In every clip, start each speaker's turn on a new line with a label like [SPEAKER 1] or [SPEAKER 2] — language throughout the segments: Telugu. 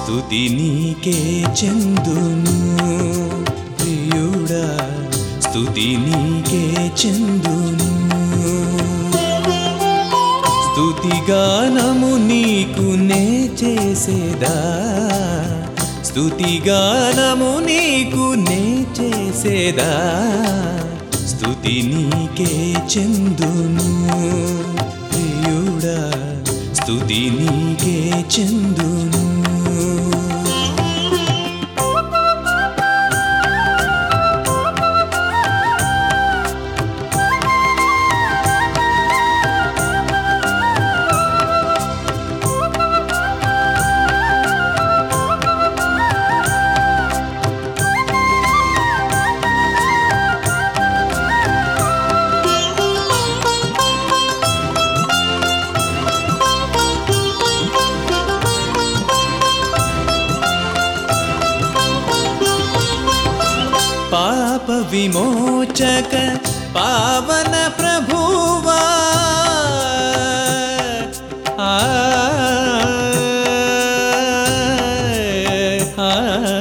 [SPEAKER 1] స్తుతి నీకే చెందును ప్రియుడా స్తుతి నీకే చెందును స్తుతిగానము నీకు నే చేసేదా స్తుతిగానము నీకు నే చేసేదా స్తుతి నీకే చెందును ప్రియుడా స్తుతి నీకే చెందును పాప విమోచక పావన ప్రభువా ఆ, ఆ,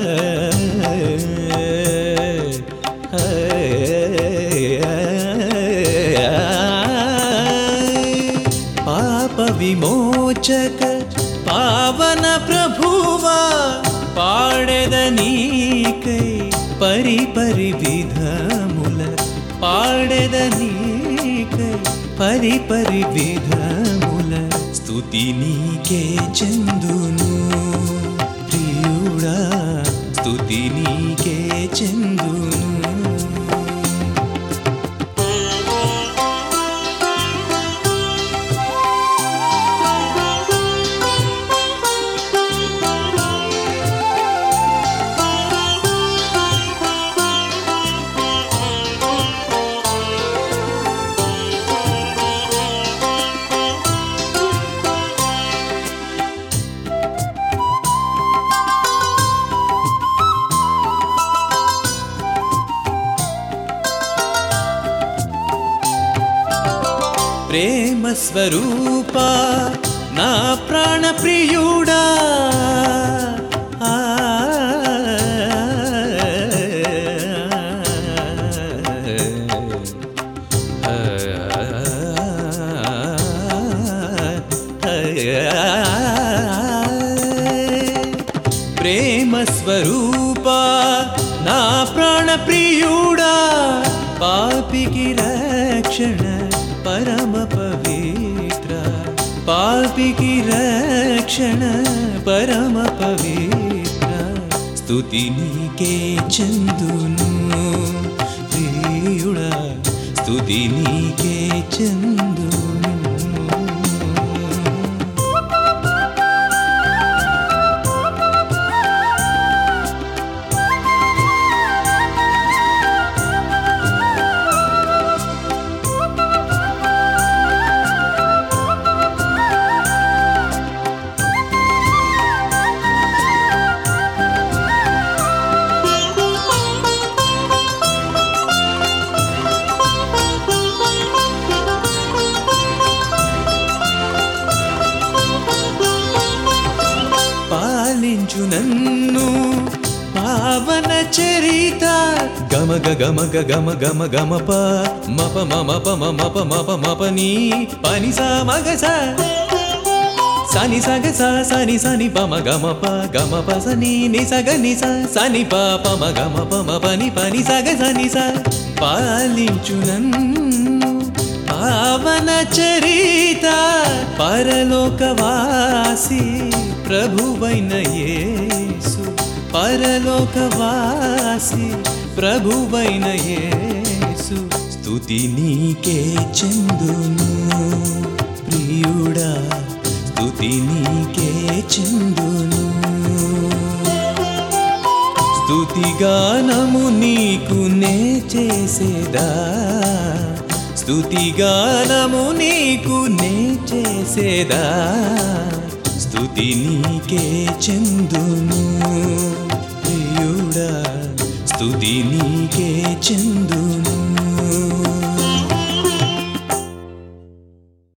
[SPEAKER 1] పాప విమోచక పావన ప్రభువా పాడెద నీకై పరి పరి విధముల పాడెద నీకై పరి పరి విధముల స్తుతి నీకే చందును ప్రియుడా స్తుతి నీకే చందును ప్రేమ స్వరూప నా ప్రాణ ప్రియుడా ఆ, ప్రేమ స్వరూప నా ప్రాణ ప్రియుడా పాపికి రక్షణ పరమ పవిత్ర పాపికి రక్షణ పరమ పవిత్ర స్తుతి నీకే చందును ప్రియుడా స్తుతి నీకే చందును పాలించు నన్ను పావన చరిత గమ గ గమ గ గమ గమ గమ ప మప మమ ప మమ ప మప మప నీ పని సా మగ సా సని సగ సా సని సని పమ గమ ప గమ ప సని ని సగ ని స సని ప పమ గమ పమ పని పని సగ సని స పాలించు నన్ను పావన చరిత పరలోకవాసి ప్రభువైన యేసు పరలోకవాసి ప్రభువైన యేసు స్తుతి నీకే చందును ప్రియుడా స్తుతి నీకే చందును స్తుతిగానము నీకు నే చేసేదా స్తుతిగానము నీకు నే చేసేదా స్తుతి నీకే చందును ప్రియుడా స్తుతి నీకే చందును